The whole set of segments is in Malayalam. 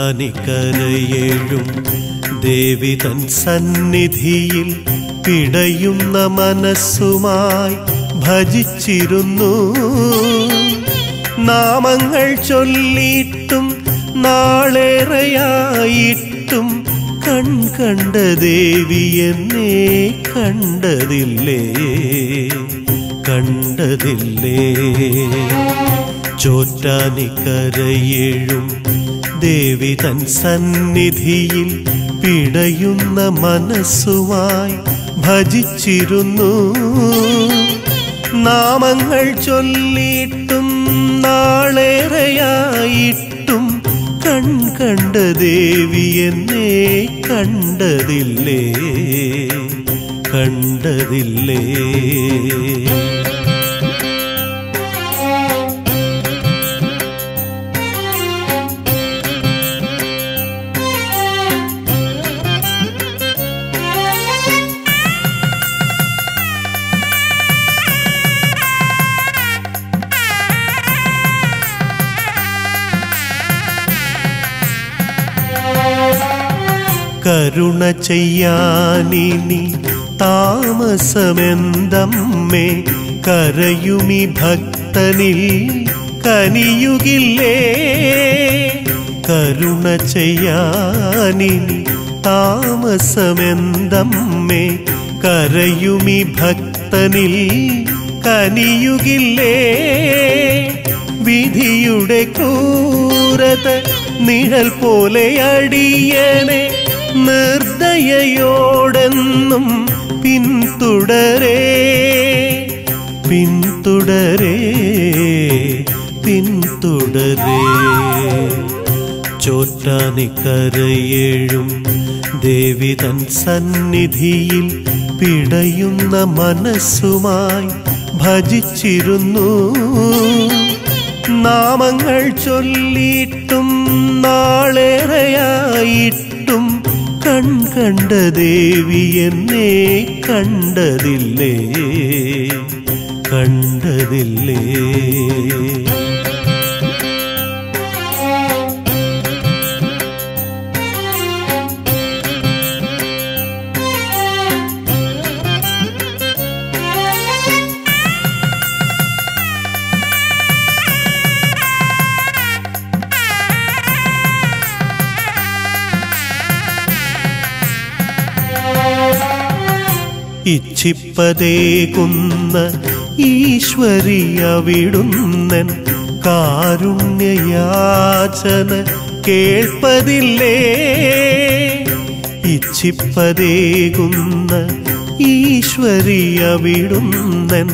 ചോറ്റാനിക്കരയേഴും ദേവി തൻ സന്നിധിയിൽ പിടയുന്ന മനസ്സുമായി ഭജിച്ചിരുന്നു നാമങ്ങൾ ചൊല്ലിയിട്ടും നാളേറെയായിട്ടും കൺ കണ്ട ദേവി എന്നെ കണ്ടതില്ലേ കണ്ടതില്ലേ ചോറ്റാനിക്കരയേഴും ദേവി തൻ സന്നിധിയിൽ പിടയുന്ന മനസ്സുമായി ഭജിച്ചിരുന്നു നാമങ്ങൾ ചൊല്ലിയിട്ടും നാളേറെയായിട്ടും കൺ കണ്ട ദേവി എന്നെ കണ്ടതില്ലേ കണ്ടതില്ലേ കരുണ ചെയ്യാനിനി താമസമെന്തമ്മേ കരയുമി ഭക്തനിൽ കനിയുകില്ലേ കരുണ ചെയ്യാനിനി താമസമെന്തമ്മേ കരയുമി ഭക്തനിൽ കനിയുകില്ലേ വിധിയുടെ ക്രൂരത നിഴൽ പോലെ അടിയനെ നിർദ്ദയയോടെന്നും പിന്തുടരേ പിന്തുടരേ പിന്തുടരേ ചോറ്റാനിക്കരയേഴും ദേവി തൻ സന്നിധിയിൽ പിടയുന്ന മനസ്സുമായി ഭജിച്ചിരുന്നു നാമങ്ങൾ ചൊല്ലിയിട്ടും നാളേറെയായിട്ടും കൺ കണ്ട ദേവി എന്നെ കണ്ടതില്ലേ കണ്ടതില്ലേ ഇച്ഛിപ്പതേകുന്ന ഈശ്വരി അവിടുന്നൻ കാരുണ്യയാചന കേൾപ്പതില്ലേ ഇച്ഛിപ്പതേകുന്ന ഈശ്വരി അവിടുന്നൻ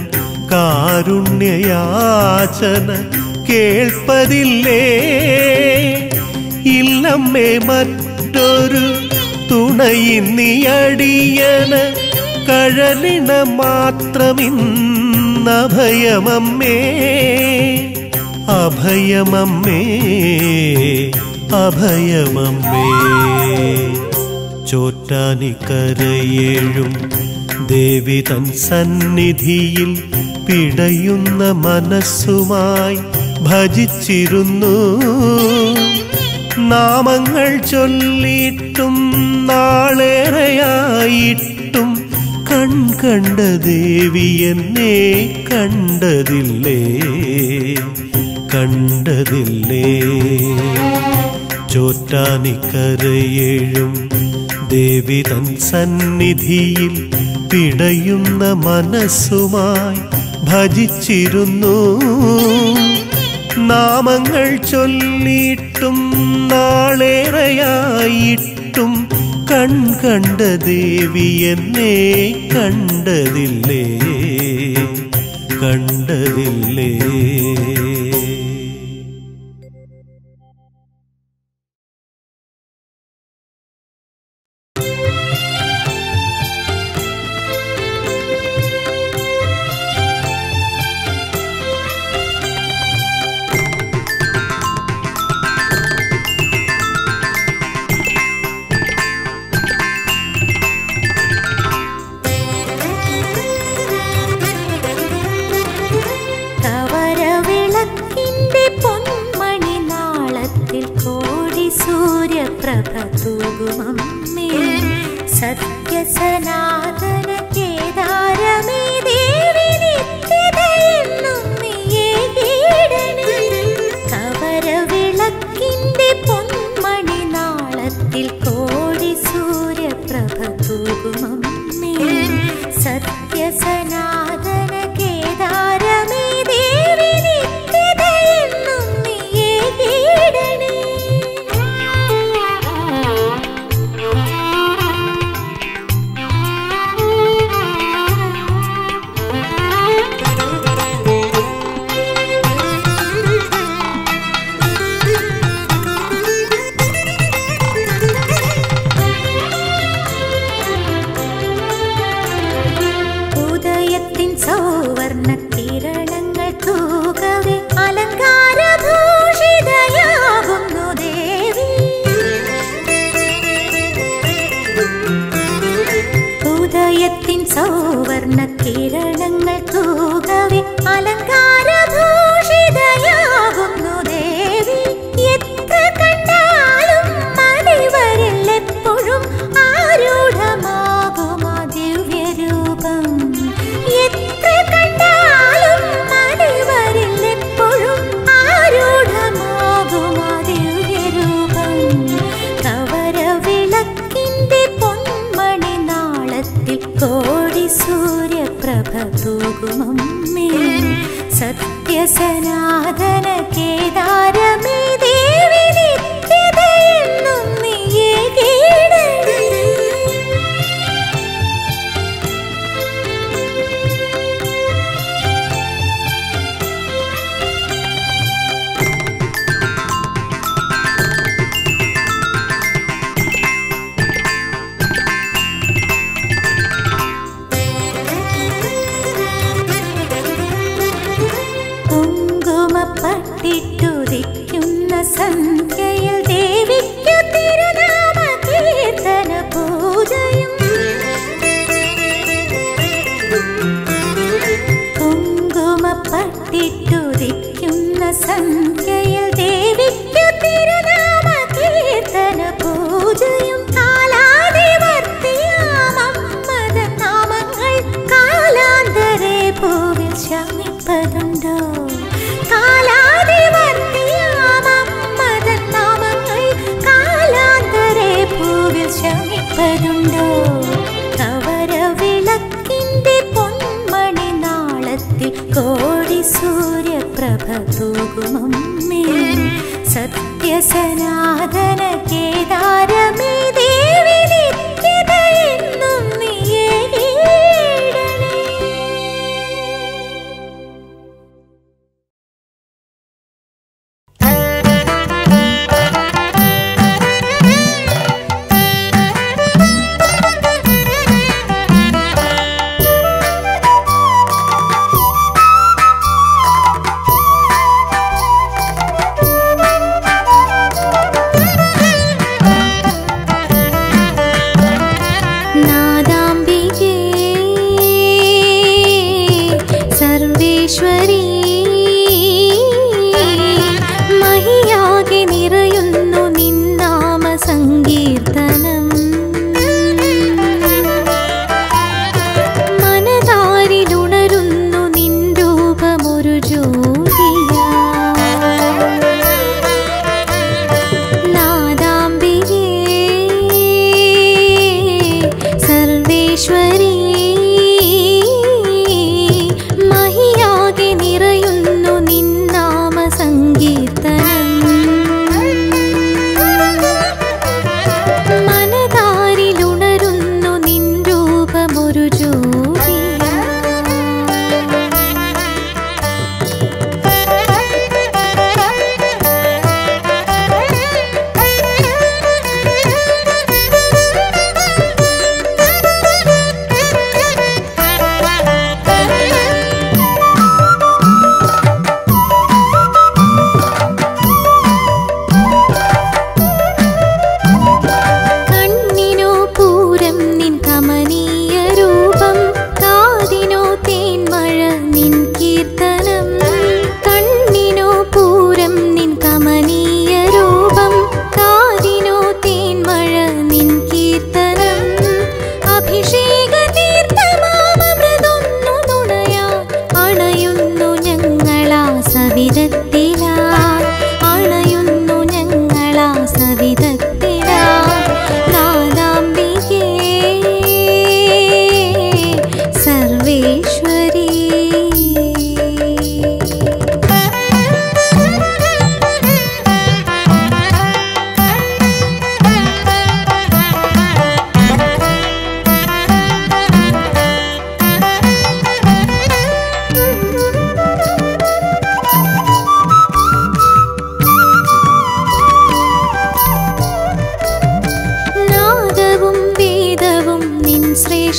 കാരുണ്യയാചന കേൾപ്പതില്ലേ ഇല്ലമ്മേ മറ്റൊരു തുണയിന്നിയടിയന് കഴലിന മാത്രമിന്നഭയമമ്മേ അഭയമമ്മേ അഭയമമ്മേ ചോറ്റാനിക്കരയേഴും ദേവി തൻ സന്നിധിയിൽ പിടയുന്ന മനസ്സുമായി ഭജിച്ചിരുന്നു നാമങ്ങൾ ചൊല്ലിയിട്ടും നാളേറെയായിട്ടും കൺ കണ്ട ദേവി എന്നെ കണ്ടതില്ലേ കണ്ടതില്ലേ ചോറ്റാനിക്കരയേഴും ദേവി തൻ സന്നിധിയിൽ പിടയുന്ന മനസ്സുമായി ഭജിച്ചിരുന്നു നാമങ്ങൾ ചൊല്ലിയിട്ടും നാളേറെയായിട്ടും കൺ കണ്ട ദേവി എന്നെ കണ്ടതില്ലേ കണ്ടതില്ലേ സത്യസനാതന കേദാരമേ ദേവി നിത്യതയെന്നും നീയേ കീടണേ കവരവിളക്കിന്റെ പൊന്മണി നാളത്തിൽ കോടി സൂര്യപ്രഭ തൂകുമമ്മേ സത്യസനാതന കേദാരമേ ദേവി നിത്യതയെന്നും നീയേ കീടണേ ഉദയത്തിൻ സൗവർണ കിരണങ്ങൾ തൂകവേ അലങ്കാരഭൂഷിതയാകുന്നു ദേവി ഉദയത്തിൻ സൗവർണ കിരണങ്ങൾ തൂകവേ അലങ്കാരഭൂഷിതയാകുന്നു ദേവി എത്ര കണ്ടാലും മതിവരില്ലെപ്പോഴും ആരൂഢമാകും ആ ദിവ്യരൂപം എത്ര കണ്ടാലും മതിവരില്ലെപ്പോഴും ആരൂഢമാകും ആ ദിവ്യരൂപം കവരവിളക്കിന്റെ പൊന്മണി നാളത്തിൽ കോടി സൂര്യപ്രഭ തൂകുമമ്മേ സത്യസനാതന കേദാരമേ ദേവി നിത്യതയെന്നും നീയേ കീടണേ കുങ്കുമപ്പട്ടിട്ടുദിക്കും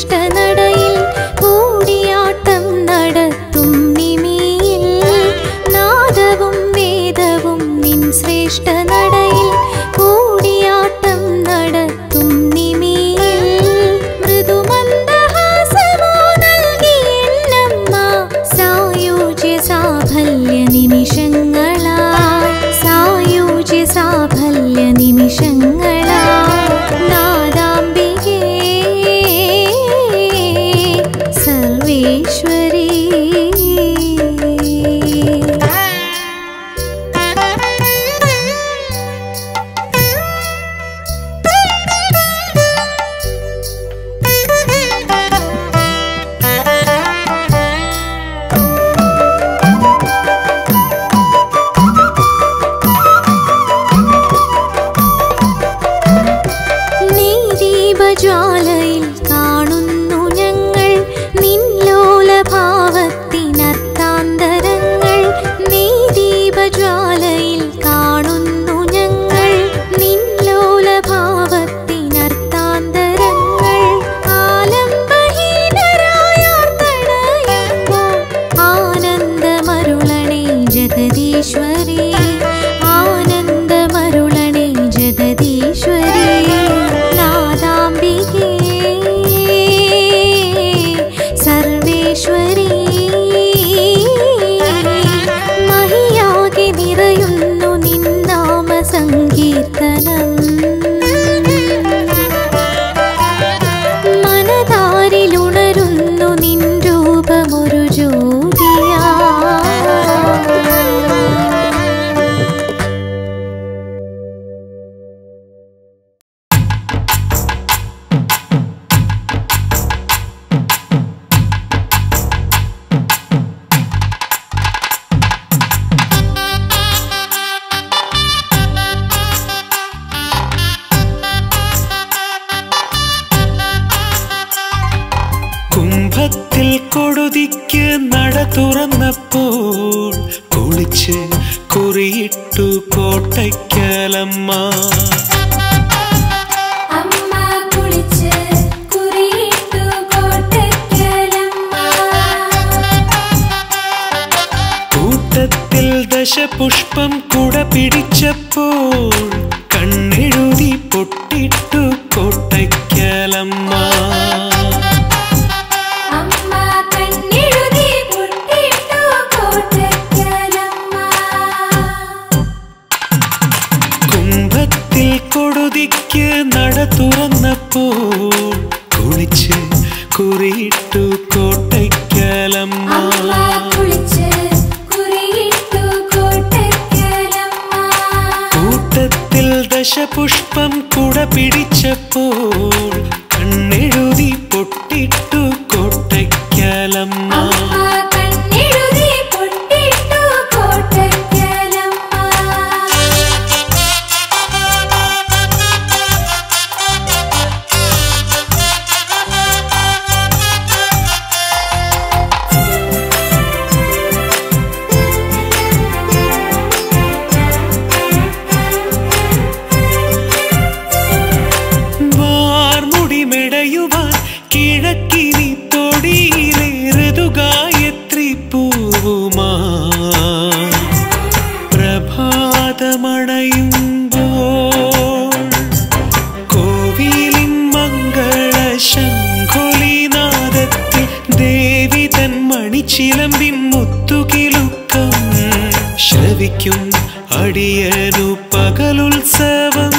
ശ്രേഷ്ഠ നടയിൽ കൂടിയാട്ടം നടത്തും നിമിയിൽ നാദവും വേദവും നിൻ ശ്രേഷ്ഠ നടയിൽ കൂടിയാട്ടം നടത്തും നിമിയിൽ മൃദുമന്ദഹാസമോ നൽകി എന്നമ്മ സായോജ്യ സാഫല്യ നിമിഷങ്ങളായി സായോജ്യ സാഫല്യ നിമിഷങ്ങളായി നാദാംബികേ സർവേശ്വരീ നീ ദീപജ്വാലയിൽ കാണുന്നു ഞങ്ങൾ നിന്നോലഭാവത്തിനർത്താന്തരങ്ങൾ നീ ദീപജ്വാലയിൽ കാണുന്നു ഞങ്ങൾ നിന്നോലഭാവത്തിനർത്താന്തരങ്ങൾ ആലംബഹീനരായാർത്തണയുമ്പോൾ ആനന്ദമരുളണേ ജഗദീശ്വരി ആനന്ദമരുളണേ ജഗദീശ്വരി നാദാംബികേ സർവേശ്വരി മഹിയാകെ നിറയുന്നു നിന്നാമ സങ്കീർത്തനം മനതാരിലുണരുന്നു നിൻ രൂപമൊരു ജ്യോതിയാ കുംഭത്തിൽ കൊടുതിക്ക് നട തുറന്നപ്പോൾ കുളിച്ച് കുറിയിട്ടു കോട്ടയ്ക്കലമ്മ അമ്മ കുളിച്ച് കുറിയിട്ടു കോട്ടയ്ക്കലമ്മ കൂട്ടത്തിൽ ദശപുഷ്പം കുട പിടിച്ചപ്പോൾ കണ്ണെഴുതി പൊട്ടിട്ടു കോട്ടയ്ക്കലമ്മ അമ്മ കണ്ണെഴുതി പൊട്ടിട്ടു കോട്ടയ്ക്കലമ്മ കുംഭത്തിൽ കൊടുതിക്ക് നട തുറന്നപ്പോൾ കുളിച്ച് കുറിയിട്ടു കോട്ടയ്ക്കലമ്മ അമ്മ കുളിച്ച് കുറിയിട്ടു കോട്ടയ്ക്കലമ്മ കൂട്ടത്തിൽ ദശപുഷ്പം കുട പിടിച്ചപ്പോൾ കണ്ണെഴുതി പൊട്ടിട്ടു കോട്ടയ്ക്കലമ്മ അമ്മ കണ്ണെഴുതി പൊട്ടിട്ടു കോട്ടയ്ക്കലമ്മ വാർമുടി മെടയുവാൻ കിഴക്കിനി തൊടിയിലെ ഋതുഗായത്രി പൂവുമാ പ്രഭാതമണയുമ്പോൾ കോവിലിൻ മംഗള ശംഖുലിനാദത്തിൽ ദേവി തൻ മണിച്ചിലമ്പിൻ മുത്തുകിലുക്കം ശ്രവിക്കും അടിയനു പകലുത്സവം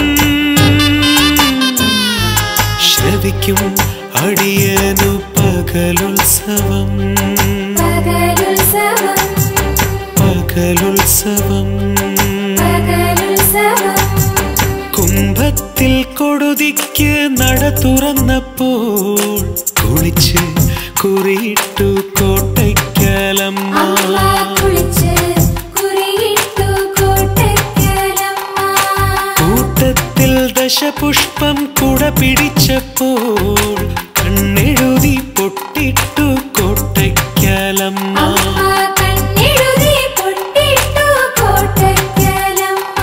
ശ്രവിക്കും അടിയനു പകലുത്സവം പകലുത്സവം പകലുത്സവം പകലുത്സവം കുംഭത്തിൽ കൊടുതിക്ക് നട തുറന്നപ്പോൾ കുളിച്ച് കുറിയിട്ടു കോട്ടയ്ക്കലമ്മ അമ്മ കുളിച്ച് കുറിയിട്ടു കോട്ടയ്ക്കലമ്മ കൂട്ടത്തിൽ ദശപുഷ്പം കുട പിടിച്ചപ്പോൾ കണ്ണെഴുതി പൊട്ടിട്ടു കോട്ടയ്ക്കലമ്മ അമ്മ കണ്ണെഴുതി പൊട്ടിട്ടു കോട്ടയ്ക്കലമ്മ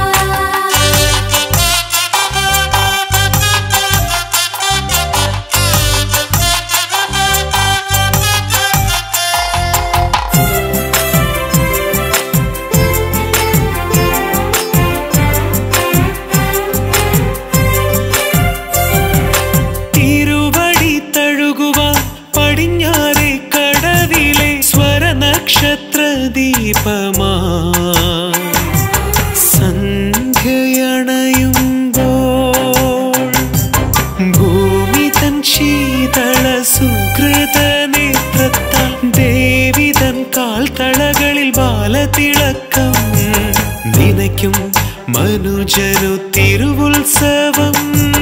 കുംഭത്തിൽ തൻ ശീതള സുഹൃത നേത്രത്താൽ ദേവി തൻ കാൽത്തളകളിൽ ബാലതിളക്കം നിനയ്ക്കും മനുജനു തിരുവുത്സവം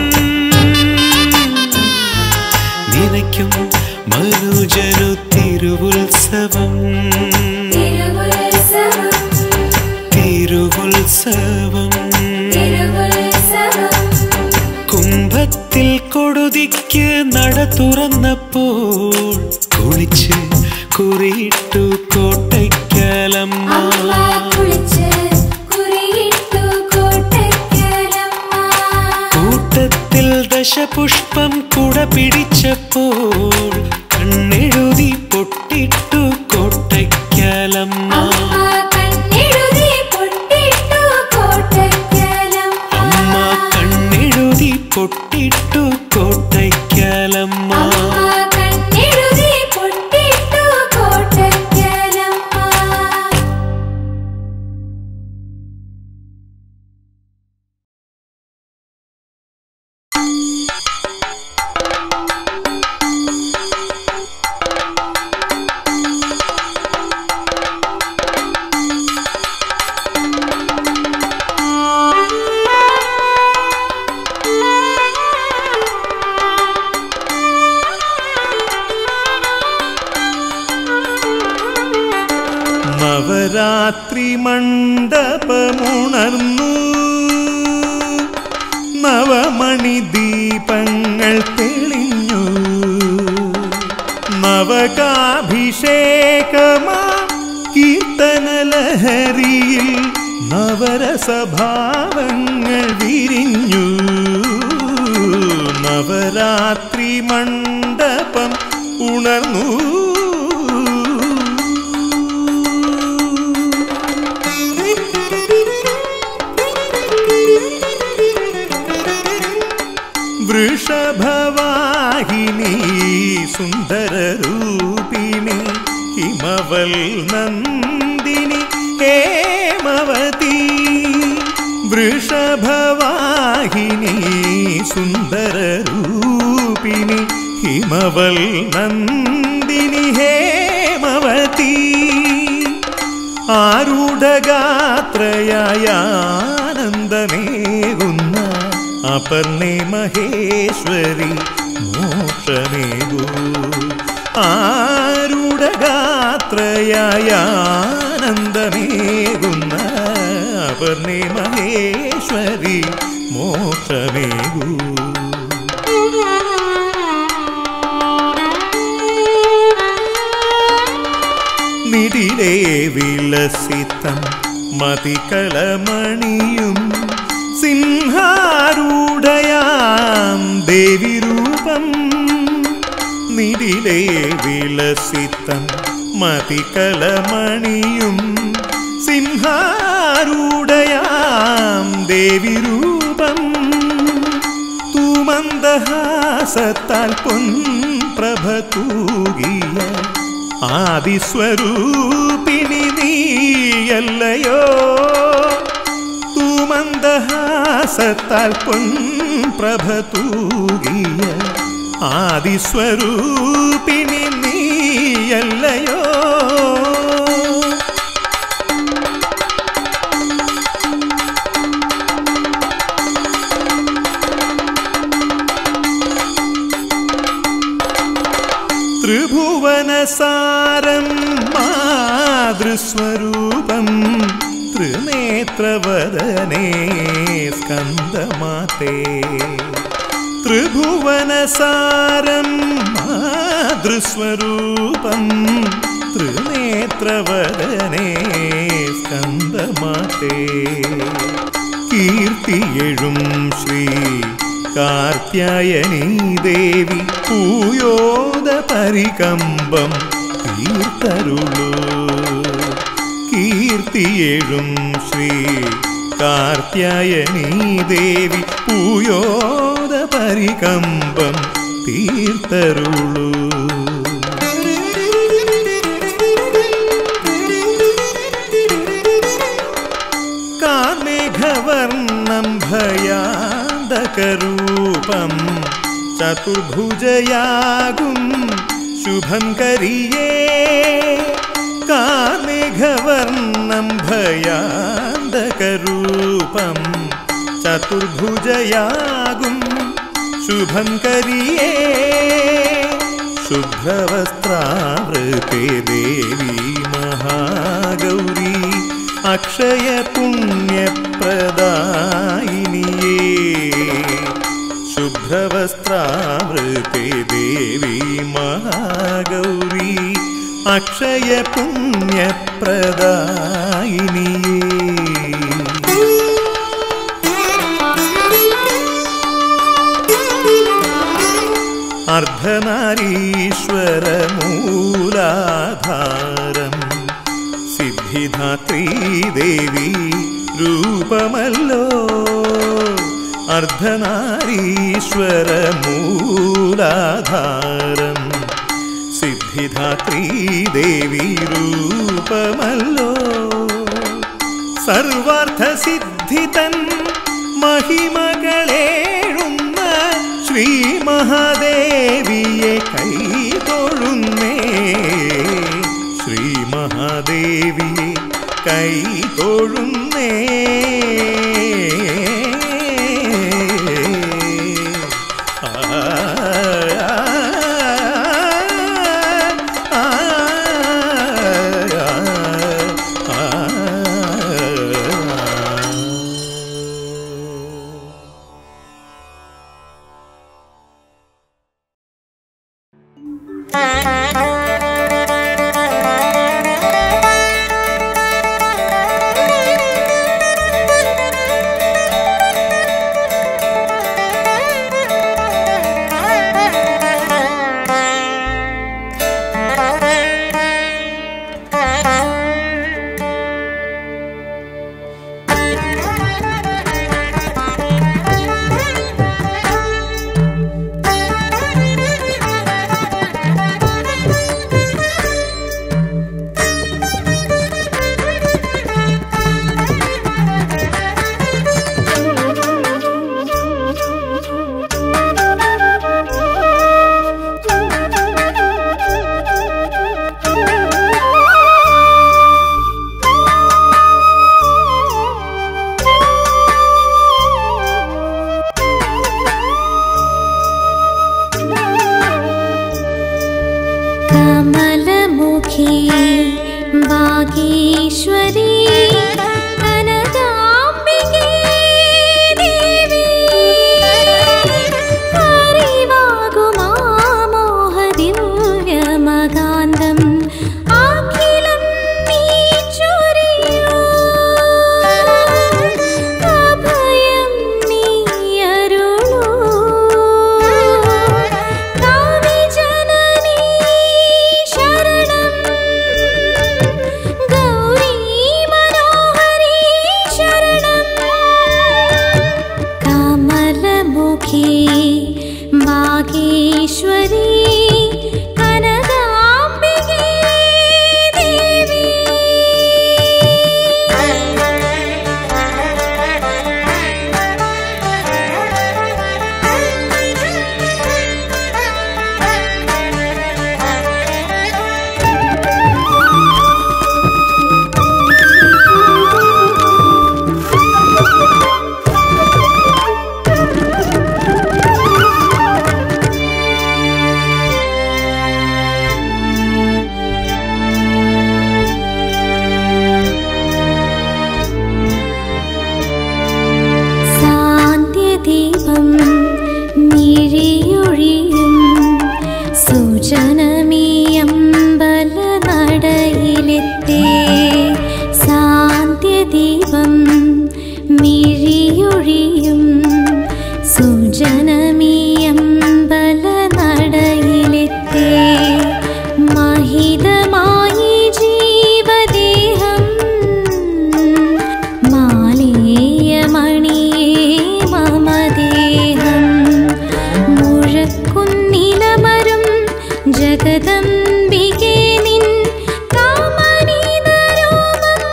നിനയ്ക്കും മനുജനു തിരുവുത്സവം തിരുവുത്സവം തിരുവുത്സവം തിരുവുത്സവം കുംഭത്തിൽ കൊടുതിക്ക് നട തുറന്നപ്പോൾ കുളിച്ച് കുറിയിട്ടു കോട്ടയ്ക്കലമ്മ അമ്മ കുളിച്ച് കുറിയിട്ടു കോട്ടയ്ക്കലമ്മ കൂട്ടത്തിൽ ദശപുഷ്പം കുട പിടിച്ചപ്പോൾ കണ്ണെഴുതി പൊട്ടിട്ടു കോട്ടയ്ക്കലമ്മ അമ്മ കണ്ണെഴുതി പൊട്ടിട്ടു കോട്ടയ്ക്കലമ്മ അമ്മ കണ്ണെഴുതി പൊട്ടിട്ടു കോട്ടയ്ക്കലമ്മ അമ്മ കണ്ണെഴുതി പൊട്ടിട്ടു കോട്ടയ്ക്കലമ്മ നവരാത്രി മണ്ഡപമുണർന്നു നവമണി ദീപങ്ങൾ തെളിഞ്ഞു നവകാഭിഷേകമാ കീർത്തനലഹരിയിൽ നവരസഭാവങ്ങൾ വിരിഞ്ഞു നവരാത്രി മണ്ഡപം ഉണർന്നു വൃഷഭവാഹിനി സുന്ദരരൂപിണി ഹിമവൽ നന്ദിനി ഹേമവതി വൃഷഭവാഹിനി സുന്ദരരൂപിണി ഹിമവൽ നന്ദിനി ഹേമവതി ആരൂഢഗാത്രയായ ആനന്ദമേകുന്ന അപർണേ മഹേശ്വരി മോക്ഷമേകൂ ആരൂഢഗാത്രയായ ആനന്ദമേകുന്ന അപർണേ മഹേശ്വരി മോക്ഷമേകൂ നിടിലേ വിലസിതം മതികളമണിയും സിംഹാരൂഢയാം ദേവിരൂപം നിടിലേ വിലസിതം മതികളമണിയും സിംഹാരൂഢയാം ദേവിരൂപം തൂമന്ദഹാസത്താൽ പൊൻപ്രഭ തൂകിയ ആദിസ്വരൂപിണി നീയല്ലയോ തൂമന്ദഹാസത്താൽ പൊൻപ്രഭ തൂകിയ ആദിസ്വരൂപിണി നീയല്ലയോ ത്രിഭുവനസാരം മാതൃസ്വരൂപം ത്രിനേത്രവദനേ സ്കന്ദമാതേ ത്രിഭുവനസാരം മാതൃസ്വരൂപം ത്രിനേത്രവദനേ സ്കന്ദമാതേ കീർത്തിയെഴും ശ്രീ കാർത്യായനീ ദേവി പൂയോദ പരികമ്പം തീർത്തരുളു കീർത്തിയെഴും ശ്രീ കാർത്യായനീ ദേവി പൂയോദ പരികമ്പം തീർത്തരുളു കാർമേഘവർണം ഭയാന്തകരൂപം ചതുർഭുജയാകും ശുഭം കരിയേ കാർമേഘവർണം ഭയാന്തകരൂപം ചതുർഭുജയാകും ശുഭം കരിയേ ശുഭ്രവസ്ത്രാവൃത്തെ ദേവി മഹാഗൗരി അക്ഷയ പുണ്യപ്രദായിനിയേ ശുഭ്രവസ്ത്രാവൃത്തെ ദേവി മഹാഗൗരി അക്ഷയ പുണ്യപ്രദായിനിയേ അർദ്ധനാരീശ്വരമൂലാധാരം സിദ്ധിധാത്രീ ദേവി രൂപമല്ലോ അർദ്ധനാരീശ്വരമൂലാധാരം സിദ്ധിധാത്രീ ദേവി രൂപമല്ലോ സർവാർത്ഥസിദ്ധിതൻ മഹിമകളേഴുന്ന ശ്രീ മഹാദേവിയെ കൈതൊഴുന്നേ ശ്രീ മഹാദേവിയെ കൈതൊഴുന്നേ ആ, ആ, ആ, ആ. കമലമുഖി ഭാഗീശ്വരി കനകാംബികേ ദേവി അറിവാകുമാമോഹദിവ്യമകാന്തം അഖിലം നീ ചൊരിയൂ അഭയം നീ അരുളൂ കാവിജനനീ ശരണം ഗൗരീ മനോഹരീ ശരണം കമലമുഖി ഭാഗീശ്വരി കനകാംബികേ ദേവി സാന്ധ്യദീപം മിഴിയൊഴിയും സുജനമീയമ്പല നടയിലെത്തേ സാന്ധ്യദീപം മിഴിയൊഴിയും സുജനമീയമ്പല നടയിലെത്തേ മഹിതമായി ജീവദേഹം മാലേയമണിയേ മമദേഹം മുഴക്കുന്നിലമരും ജഗദംബികേ നിൻ കാമനീതരോമം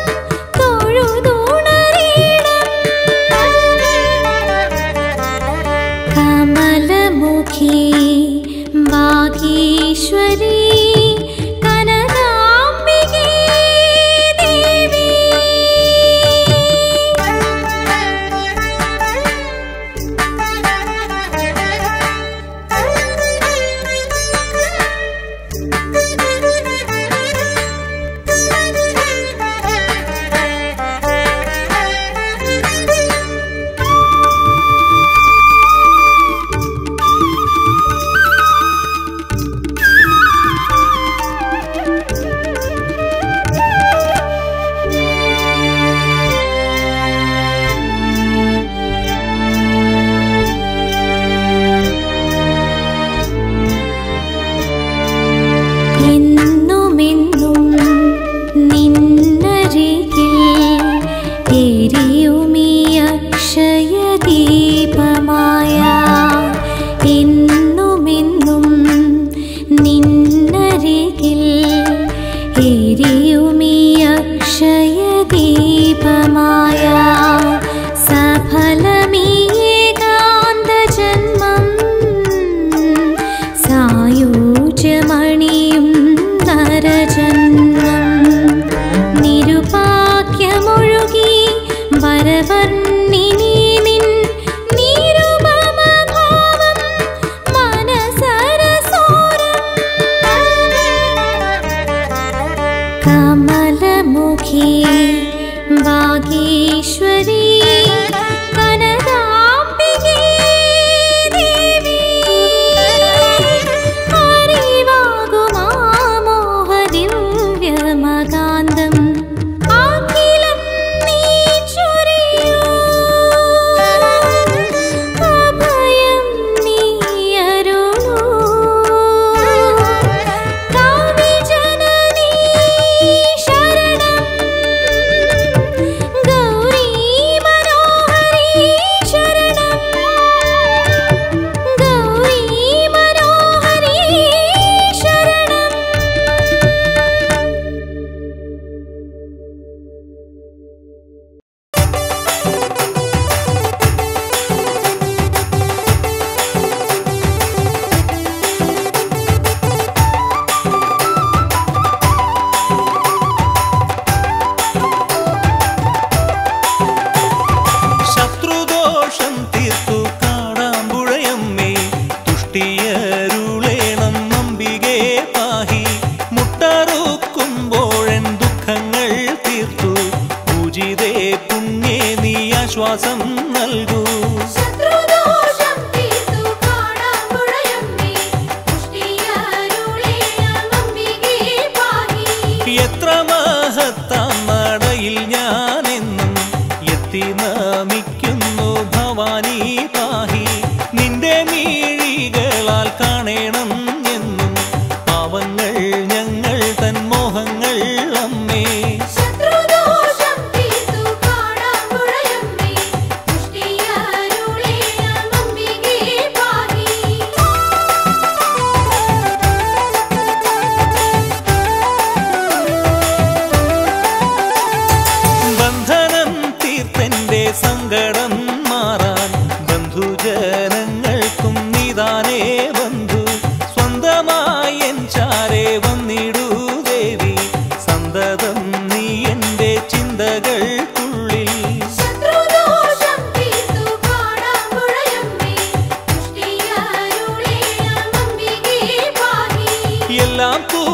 തൊഴുതുണരീണം കമലമുഖി വാഗീശ്വരി കനകാംബികേ ദേവി എന്നുമെന്നും നിന്നരികിൽ എരിയുമീ അക്ഷയദീപമായ എന്നുമെന്നും നിന്നരികിൽ എരിയുമീ അക്ഷയദീപമായ സഫലമീ ഏകാന്ത ജന്മം സായൂജ്യമണിയും നരജന്മം നിരുപാക്യമൊഴുകി വരവർണ്ണിനി നിൻ നിരുപമഭാവം മനസരസോരം കമലമുഖി വാഗീശ്വരി കനകാംബികേ ദേവി അറിവാകുമാമോഹദിവ്യമകാന്തം ആകിലം നീ ചൊരിയൂ അഭയം നീ അരുളൂ കാവ്യജനനീ ശരണം ഗൗരീ മനോഹരീ ശരണം ഗൗരീ മനോഹരീ ശരണം ശത്രുദോഷം തീർത്തു കാടാമ്പുഴയമ്മേ തുഷ്ടിയരുളേണം നമ്പികേ പാഹി മുട്ടറുക്കുമ്പോഴൻ ദുഃഖങ്ങൾ തീർത്തു പൂജിതേ പുണ്യേ നീ ആശ്വാസം നൽകൂ ശത്രുദോഷം തീർത്തു കാണാമ്പുഴയമ്മേ പുഷ്ടിയരുളേണമംബികേ പാഹി എത്ര മഹത്താം നടയിൽ ഞാനെന്നും എത്തി നമിക്കുന്നു ഭവാനി പാഹി നിന്റെ മീഴികളാൽ കാണേണം എന്നും പാവങ്ങൾ ഞങ്ങൾ തൻ മോഹങ്ങൾ അമ്മേ ശത്രുദോഷം തീർത്തു കാണാമ്പുഴയമ്മേ പുഷ്ടിയരുളേണമംബികേ പാഹി ബന്ധനം തീർത്തെന്റെ സങ്കടം മാറാൻ ബന്ധുജനങ്ങൾക്കും നിതാനേ ബന്ധു സ്വന്തമായി എൻ ചാരെ വന്നിടൂ ദേവി സന്തതം നീ എന്റെ ചിന്തകൾക്കുള്ളിൽ ശത്രുദോഷം തീർത്തു കാണാമ്പുഴയമ്മേ പുഷ്ടിയരുളേണമംബികേ പാഹി എല്ലാം തൂ